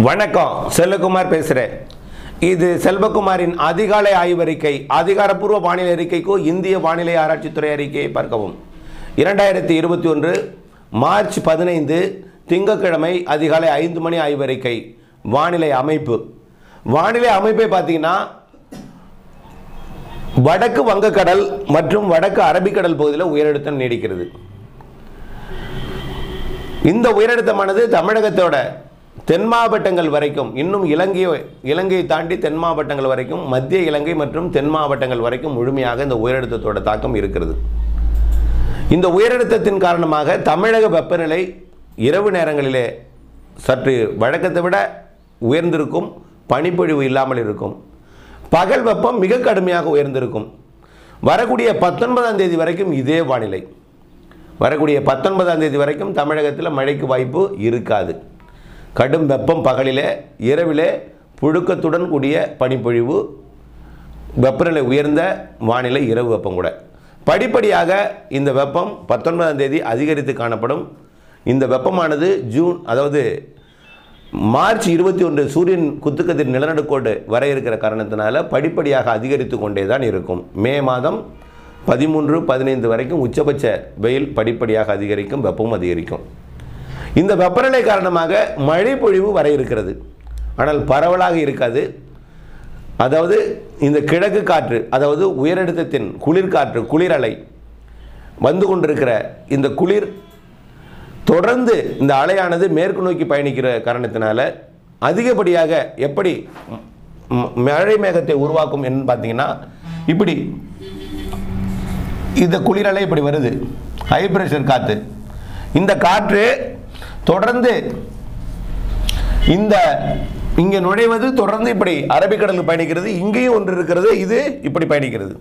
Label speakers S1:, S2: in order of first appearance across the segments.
S1: வணக்கம் செல்வகுமார் பேசுகிறேன் இது செல்வகுமாரின் அதிகாலை ஆய்வறிக்கை அதிகாரப்பூர்வ வானிலை அறிக்கைக்கு இந்திய வானிலை ஆராய்ச்சித்துறை அறிக்கையை பார்க்கவும் இரண்டாயிரத்தி இருபத்தி ஒன்று மார்ச் பதினைந்து திங்கட்கிழமை அதிகாலை ஐந்து மணி ஆய்வறிக்கை வானிலை அமைப்பு வானிலை அமைப்பை பார்த்தீங்கன்னா வடக்கு வங்கக்கடல் மற்றும் வடக்கு அரபிக்கடல் பகுதியில் உயரழுத்தம் நீடிக்கிறது இந்த உயரழுத்தமானது தமிழகத்தோட தென் மாவட்டங்கள் வரைக்கும் இன்னும் இலங்கை இலங்கையை தாண்டி தென் மாவட்டங்கள் வரைக்கும் மத்திய இலங்கை மற்றும் தென் மாவட்டங்கள் வரைக்கும் முழுமையாக இந்த உயரழுத்தத்தோட தாக்கம் இருக்கிறது இந்த உயரழுத்தத்தின் காரணமாக தமிழக வெப்பநிலை இரவு நேரங்களிலே சற்று வழக்கத்தை விட உயர்ந்திருக்கும் பனிப்பொழிவு இல்லாமல் இருக்கும் பகல் வெப்பம் மிக கடுமையாக உயர்ந்திருக்கும் வரக்கூடிய பத்தொன்பதாம் தேதி வரைக்கும் இதே வானிலை வரக்கூடிய பத்தொன்பதாம் தேதி வரைக்கும் தமிழகத்தில் மழைக்கு வாய்ப்பு இருக்காது கடும் வெப்பம் பகலிலே இரவிலே புழுக்கத்துடன் கூடிய பனிப்பொழிவு வெப்பநிலை உயர்ந்த வானிலை இரவு வெப்பம் கூட படிப்படியாக இந்த வெப்பம் பத்தொன்பதாம் தேதி அதிகரித்து காணப்படும் இந்த வெப்பமானது ஜூன் அதாவது மார்ச் இருபத்தி ஒன்று சூரியன் குத்துக்கதிர் நிலநடுக்கோடு வர இருக்கிற காரணத்தினால படிப்படியாக அதிகரித்து கொண்டே தான் இருக்கும் மே மாதம் பதிமூன்று பதினைந்து வரைக்கும் உச்சபட்ச வெயில் படிப்படியாக அதிகரிக்கும் வெப்பமும் அதிகரிக்கும் இந்த வெப்பநிலை காரணமாக மழை பொழிவு வர இருக்கிறது ஆனால் பரவலாக இருக்காது அதாவது இந்த கிழக்கு காற்று அதாவது உயரழுத்தத்தின் குளிர்காற்று குளிரலை வந்து கொண்டிருக்கிற இந்த குளிர் தொடர்ந்து இந்த அலையானது மேற்கு நோக்கி பயணிக்கிற காரணத்தினால அதிகப்படியாக எப்படி ம், மழை மேகத்தை உருவாக்கும் என்று பார்த்தீங்கன்னா இப்படி இந்த குளிரலை இப்படி வருது ஹை பிரஷர் காற்று இந்த காற்று தொடர்ந்து இந்த இங்கே நுழைவது தொடர்ந்து இப்படி அரபிக்கடலுக்கு பயணிக்கிறது இங்கேயும் ஒன்று இருக்கிறது இது இப்படி பயணிக்கிறது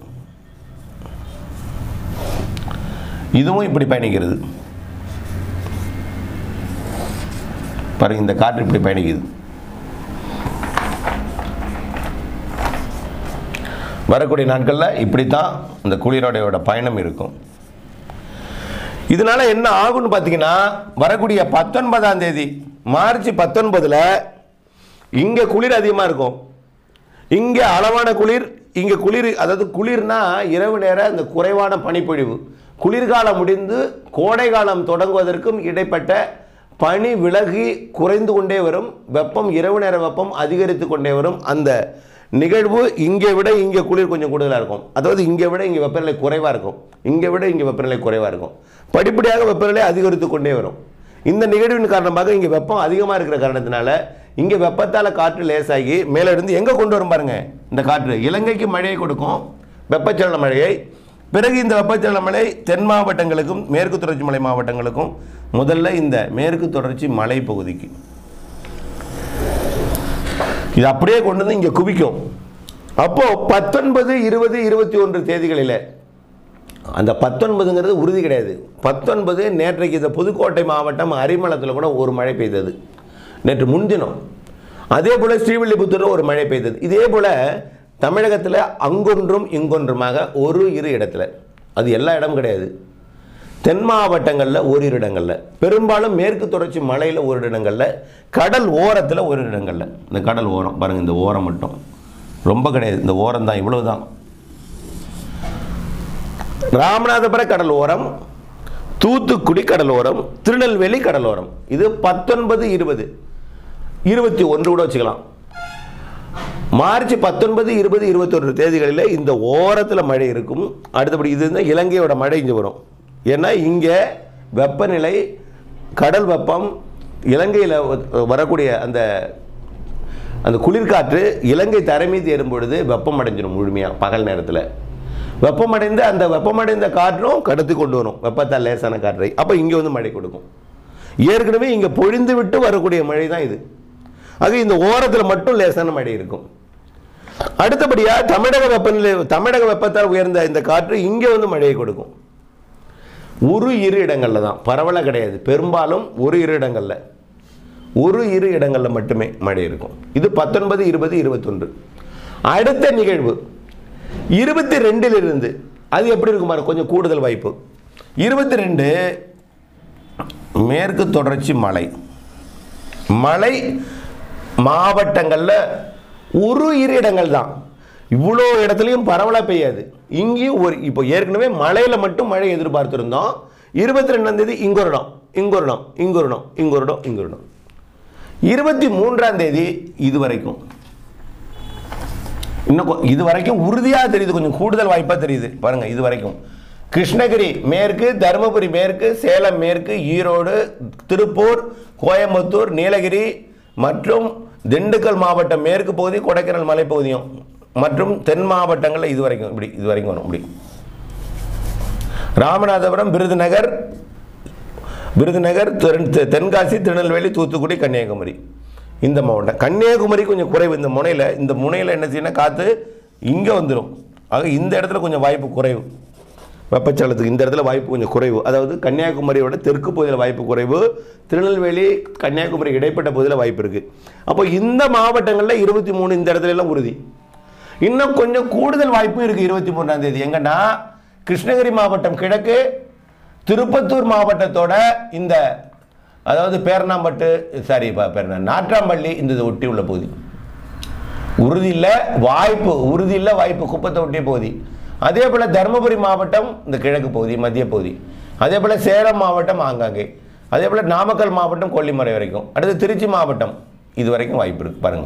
S1: இதுவும் இப்படி பயணிக்கிறது பாருங்க இந்த காற்று இப்படி பயணிக்குது வரக்கூடிய நாட்களில் இப்படித்தான் இந்த குளிரோடையோட பயணம் இருக்கும் இதனால என்ன ஆகும்னு பார்த்தீங்கன்னா வரக்கூடிய பத்தொன்பதாம் தேதி மார்ச் பத்தொன்பதுல இங்க குளிர் அதிகமாக இருக்கும் இங்க அளவான குளிர் இங்க குளிர் அதாவது குளிர்னா இரவு நேர இந்த குறைவான பனிப்பொழிவு குளிர்காலம் முடிந்து கோடை காலம் தொடங்குவதற்கும் இடைப்பட்ட பனி விலகி குறைந்து கொண்டே வரும் வெப்பம் இரவு நேர வெப்பம் அதிகரித்து கொண்டே வரும் அந்த நிகழ்வு இங்கே விட இங்கே குளிர் கொஞ்சம் கூடுதலாக இருக்கும் அதாவது இங்கே விட இங்கே வெப்பநிலை குறைவாக இருக்கும் இங்கே விட இங்கே வெப்பநிலை குறைவாக இருக்கும் படிப்படியாக வெப்பநிலை அதிகரித்து கொண்டே வரும் இந்த நிகழ்வின் காரணமாக இங்கே வெப்பம் அதிகமாக இருக்கிற காரணத்தினால இங்கே வெப்பத்தால் காற்று லேசாகி மேலே இருந்து எங்கே கொண்டு வரும் பாருங்க இந்த காற்று இலங்கைக்கு மழையை கொடுக்கும் வெப்பச்சலன மழையை பிறகு இந்த வெப்பச்சலன மழை தென் மாவட்டங்களுக்கும் மேற்கு தொடர்ச்சி மலை மாவட்டங்களுக்கும் முதல்ல இந்த மேற்கு தொடர்ச்சி மலை பகுதிக்கு இது அப்படியே கொண்டு வந்து இங்கே குவிக்கும் அப்போ பத்தொன்பது இருபது இருபத்தி ஒன்று தேதிகளில் அந்த பத்தொன்பதுங்கிறது உறுதி கிடையாது பத்தொன்பது நேற்றைக்கு இந்த புதுக்கோட்டை மாவட்டம் அரிமளத்தில் கூட ஒரு மழை பெய்தது நேற்று முன்தினம் அதே போல் ஸ்ரீவில்லிபுத்தூரில் ஒரு மழை பெய்தது இதே போல் தமிழகத்தில் அங்கொன்றும் இங்கொன்றுமாக ஒரு இரு இடத்துல அது எல்லா இடமும் கிடையாது தென் மாவட்டங்களில் ஓரிரு இடங்களில் பெரும்பாலும் மேற்கு தொடர்ச்சி மலையில் ஒரு இடங்களில் கடல் ஓரத்தில் ஒரு இடங்களில் இந்த கடல் ஓரம் பாருங்கள் இந்த ஓரம் மட்டும் ரொம்ப கிடையாது இந்த ஓரம் தான் இவ்வளவு தான் ராமநாதபுர கடல் ஓரம் தூத்துக்குடி கடல் ஓரம் திருநெல்வேலி கடல் ஓரம் இது பத்தொன்பது இருபது இருபத்தி ஒன்று கூட வச்சுக்கலாம் மார்ச் பத்தொன்பது இருபது இருபத்தொன்று தேதிகளில் இந்த ஓரத்தில் மழை இருக்கும் அடுத்தபடி இது வந்து இலங்கையோட மழை இங்கே வரும் ஏன்னா இங்கே வெப்பநிலை கடல் வெப்பம் இலங்கையில் வரக்கூடிய அந்த அந்த குளிர்காற்று இலங்கை தரை மீது ஏறும் பொழுது வெப்பம் அடைஞ்சிடும் முழுமையாக பகல் நேரத்தில் வெப்பமடைந்த அந்த வெப்பமடைந்த காற்றும் கடத்தி கொண்டு வரும் வெப்பத்தால் லேசான காற்றை அப்போ இங்கே வந்து மழை கொடுக்கும் ஏற்கனவே இங்கே பொழிந்து விட்டு வரக்கூடிய மழை தான் இது ஆக இந்த ஓரத்தில் மட்டும் லேசான மழை இருக்கும் அடுத்தபடியாக தமிழக வெப்பநிலை தமிழக வெப்பத்தால் உயர்ந்த இந்த காற்று இங்கே வந்து மழையை கொடுக்கும் ஒரு இரு இடங்களில் தான் பரவலாக கிடையாது பெரும்பாலும் ஒரு இரு இடங்களில் ஒரு இரு இடங்களில் மட்டுமே மழை இருக்கும் இது பத்தொன்பது இருபது இருபத்தொன்று அடுத்த நிகழ்வு இருபத்தி ரெண்டிலிருந்து அது எப்படி இருக்கும் பாருங்க கொஞ்சம் கூடுதல் வாய்ப்பு இருபத்தி ரெண்டு மேற்கு தொடர்ச்சி மலை மலை மாவட்டங்களில் ஒரு இரு இடங்கள் தான் இவ்வளோ இடத்துலையும் பரவலாக பெய்யாது இங்கேயும் ஒரு இப்போ ஏற்கனவே மழையில் மட்டும் மழை எதிர்பார்த்துருந்தோம் இருபத்தி ரெண்டாம் தேதி இங்க ஒரு இடம் இங்க ஒரு இடம் இங்க ஒரு இடம் இங்க ஒரு இடம் இங்க ஒரு இடம் இருபத்தி மூன்றாம் தேதி இது வரைக்கும் இன்னும் கொ- இது வரைக்கும் உறுதியாக தெரியுது கொஞ்சம் கூடுதல் வாய்ப்பாக தெரியுது பாருங்க இது வரைக்கும் கிருஷ்ணகிரி மேற்கு தருமபுரி மேற்கு சேலம் மேற்கு ஈரோடு திருப்பூர் கோயம்புத்தூர் நீலகிரி மற்றும் திண்டுக்கல் மாவட்டம் மேற்கு பகுதி கொடைக்கானல் மலைப்பகுதியும் மற்றும் தென் மாவட்டங்களில் இது வரைக்கும் இப்படி இது வரைக்கும் வரும் இப்படி ராமநாதபுரம் விருதுநகர் விருதுநகர் தென்- தென்காசி திருநெல்வேலி தூத்துக்குடி கன்னியாகுமரி இந்த மாவட்டம் கன்னியாகுமரி கொஞ்சம் குறைவு இந்த முனையில் இந்த முனையில் என்ன செய்யணும் காற்று இங்கே வந்துடும் ஆக இந்த இடத்துல கொஞ்சம் வாய்ப்பு குறைவு வெப்பச்சலனத்துக்கு இந்த இடத்துல வாய்ப்பு கொஞ்சம் குறைவு அதாவது கன்னியாகுமரியோட தெற்கு பகுதியில் வாய்ப்பு குறைவு திருநெல்வேலி கன்னியாகுமரி இடைப்பட்ட பகுதியில் வாய்ப்பு இருக்குது அப்போ இந்த மாவட்டங்களில் இருபத்தி மூணு இந்த இடத்துல எல்லாம் உறுதி இன்னும் கொஞ்சம் கூடுதல் வாய்ப்பு இருக்குது இருபத்தி மூணாம் தேதி எங்கன்னா கிருஷ்ணகிரி மாவட்டம் கிழக்கு திருப்பத்தூர் மாவட்டத்தோட இந்த அதாவது பேரணாம்பட்டு சாரி பேரண நாட்ராம்பள்ளி இந்த இதை ஒட்டி உள்ள பகுதி உறுதி இல்லை வாய்ப்பு உறுதி இல்லை வாய்ப்பு குப்பத்தை ஒட்டிய பகுதி அதே போல் தருமபுரி மாவட்டம் இந்த கிழக்கு பகுதி மத்திய பகுதி அதே போல் சேலம் மாவட்டம் ஆங்காங்கே அதே போல் நாமக்கல் மாவட்டம் கொல்லிமலை வரைக்கும் அடுத்து திருச்சி மாவட்டம் இது வரைக்கும் வாய்ப்பு இருக்கு பாருங்க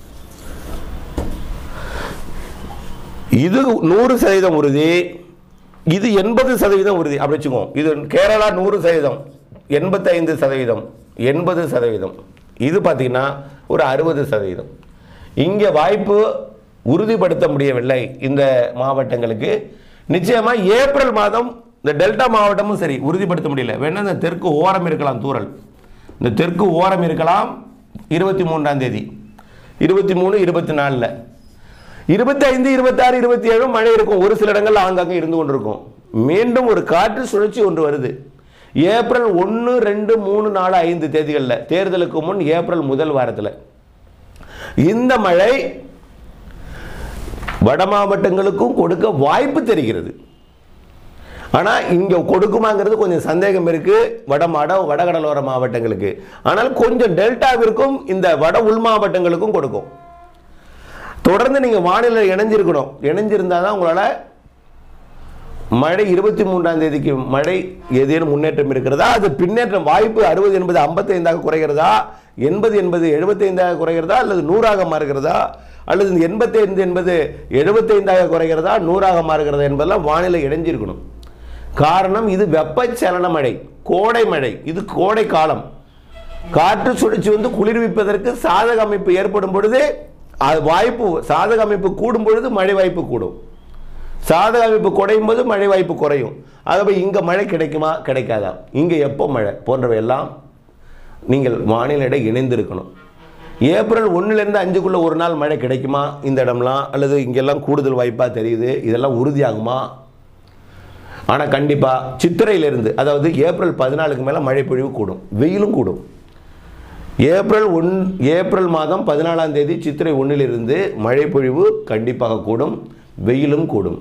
S1: இது நூறு சதவீதம் உறுதி இது எண்பது சதவீதம் உறுதி அப்படி வச்சுக்கோ இது கேரளா நூறு சதவீதம் எண்பத்தைந்து சதவீதம் எண்பது சதவீதம் இது பார்த்தீங்கன்னா ஒரு அறுபது சதவீதம் இங்கே வாய்ப்பு உறுதிப்படுத்த முடியவில்லை இந்த மாவட்டங்களுக்கு நிச்சயமாக ஏப்ரல் மாதம் இந்த டெல்டா மாவட்டமும் சரி உறுதிப்படுத்த முடியல வேணா இந்த தெற்கு ஓரம் இருக்கலாம் தூரல் இந்த தெற்கு ஓரம் இருக்கலாம் இருபத்தி மூன்றாம் தேதி இருபத்தி மூணு இருபத்தி நாலில் இருபத்தைந்து இருபத்தாறு இருபத்தி ஏழு மழை இருக்கும் ஒரு சில இடங்கள்ல ஆங்காங்கே இருந்து கொண்டிருக்கும் மீண்டும் ஒரு காற்று சுழற்சி ஒன்று வருது ஏப்ரல் ஒன்று ரெண்டு மூணு நாலு ஐந்து தேதிகளில் தேர்தலுக்கு முன் ஏப்ரல் முதல் வாரத்தில் இந்த மழை வட மாவட்டங்களுக்கும் கொடுக்க வாய்ப்பு தெரிகிறது ஆனால் இங்கே கொடுக்குமாங்கிறது கொஞ்சம் சந்தேகம் இருக்கு வட மாட வடகடலோர மாவட்டங்களுக்கு ஆனால் கொஞ்சம் டெல்டாவிற்கும் இந்த வட உள் மாவட்டங்களுக்கும் கொடுக்கும் தொடர்ந்து நீங்கள் வானிலை இணைஞ்சிருக்கணும் இணைஞ்சிருந்தால் தான் உங்களால் மழை இருபத்தி மூன்றாம் தேதிக்கு மழை ஏதேனும் முன்னேற்றம் இருக்கிறதா அது பின்னேற்றம் வாய்ப்பு அறுபது என்பது ஐம்பத்தைந்தாக குறைகிறதா எண்பது என்பது எழுபத்தைந்தாக குறைகிறதா அல்லது நூறாக மாறுகிறதா அல்லது இந்த எண்பத்தைந்து என்பது எழுபத்தைந்தாக குறைகிறதா நூறாக மாறுகிறதா என்பதெல்லாம் வானிலை இணைஞ்சிருக்கணும் காரணம் இது வெப்பச்சலன மழை கோடை மழை இது கோடை காலம் காற்று சுழற்சி வந்து குளிர்விப்பதற்கு சாதக அமைப்பு ஏற்படும் பொழுது அது வாய்ப்பு சாதக அமைப்பு கூடும் பொழுது மழை வாய்ப்பு கூடும் சாதக அமைப்பு குறையும் போது மழை வாய்ப்பு குறையும் ஆகவே இங்கே மழை கிடைக்குமா கிடைக்காதா இங்கே எப்போ மழை போன்றவை எல்லாம் நீங்கள் வானிலையிட இணைந்திருக்கணும் ஏப்ரல் ஒன்றுலேருந்து அஞ்சுக்குள்ளே ஒரு நாள் மழை கிடைக்குமா இந்த இடம்லாம் அல்லது இங்கெல்லாம் கூடுதல் வாய்ப்பாக தெரியுது இதெல்லாம் உறுதியாகுமா ஆனால் கண்டிப்பாக சித்திரையிலிருந்து அதாவது ஏப்ரல் பதினாலுக்கு மேலே மழை பொழிவு கூடும் வெயிலும் கூடும் ஏப்ரல் ஒன் ஏப்ரல் மாதம் பதினாலாம் தேதி சித்திரை ஒன்றிலிருந்து மழை பொழிவு கண்டிப்பாக கூடும் வெயிலும் கூடும்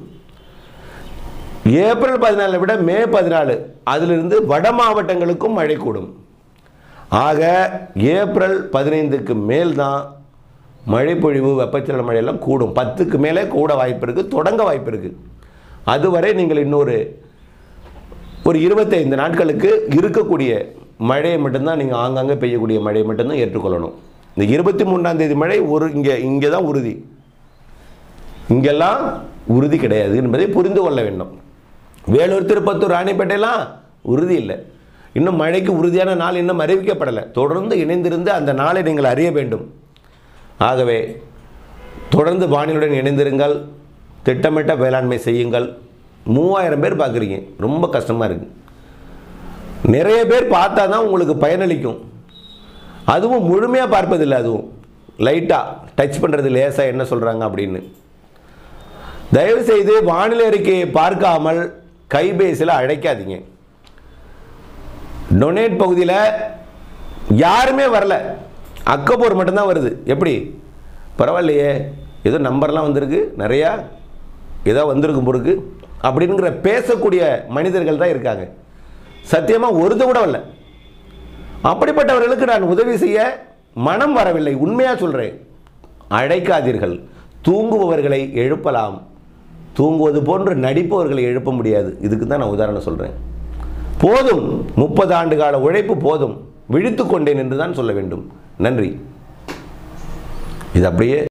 S1: ஏப்ரல் பதினாலை விட மே பதினாலு அதிலிருந்து வட மாவட்டங்களுக்கும் மழை கூடும் ஆக ஏப்ரல் பதினைந்துக்கு மேல் தான் மழைப்பொழிவு வெப்பச்சலன மழையெல்லாம் கூடும் பத்துக்கு மேலே கூட வாய்ப்பு இருக்குது தொடங்க வாய்ப்பு இருக்குது அதுவரை நீங்கள் இன்னொரு ஒரு இருபத்தைந்து நாட்களுக்கு இருக்கக்கூடிய மழையை மட்டும்தான் நீங்கள் ஆங்காங்கே பெய்யக்கூடிய மழையை மட்டும்தான் ஏற்றுக்கொள்ளணும் இந்த இருபத்தி மூன்றாம் தேதி மழை ஒரு இங்கே இங்கே தான் உறுதி இங்கெல்லாம் உறுதி கிடையாது என்பதை புரிந்து கொள்ள வேண்டும் வேலூர் திருப்பத்தூர் ராணிப்பேட்டையெல்லாம் உறுதி இல்லை இன்னும் மழைக்கு உறுதியான நாள் இன்னும் அறிவிக்கப்படலை தொடர்ந்து இணைந்திருந்து அந்த நாளை நீங்கள் அறிய வேண்டும் ஆகவே தொடர்ந்து வானிலுடன் இணைந்திருங்கள் திட்டமிட்ட வேளாண்மை செய்யுங்கள் மூவாயிரம் பேர் பார்க்குறீங்க ரொம்ப கஷ்டமாக இருக்குது நிறைய பேர் பார்த்தா தான் உங்களுக்கு பயனளிக்கும் அதுவும் முழுமையாக பார்ப்பதில்லை அதுவும் லைட்டாக டச் பண்ணுறது லேசாக என்ன சொல்கிறாங்க அப்படின்னு தயவு செய்து வானிலை அறிக்கையை பார்க்காமல் கைபேசியில் அழைக்காதீங்க டொனேட் பகுதியில் யாருமே வரல அக்கப்போர் மட்டும்தான் வருது எப்படி பரவாயில்லையே ஏதோ நம்பர்லாம் வந்திருக்கு நிறையா ஏதோ வந்திருக்கும் பொருக்கு அப்படிங்கிற பேசக்கூடிய மனிதர்கள் தான் இருக்காங்க சத்தியமாக ஒருத்த கூட வரல அப்படிப்பட்டவர்களுக்கு நான் உதவி செய்ய மனம் வரவில்லை உண்மையாக சொல்கிறேன் அழைக்காதீர்கள் தூங்குபவர்களை எழுப்பலாம் தூங்குவது போன்று நடிப்பவர்களை எழுப்ப முடியாது இதுக்கு தான் நான் உதாரணம் சொல்கிறேன் போதும் முப்பது ஆண்டு கால உழைப்பு போதும் விழித்து கொண்டேன் என்று தான் சொல்ல வேண்டும் நன்றி இது அப்படியே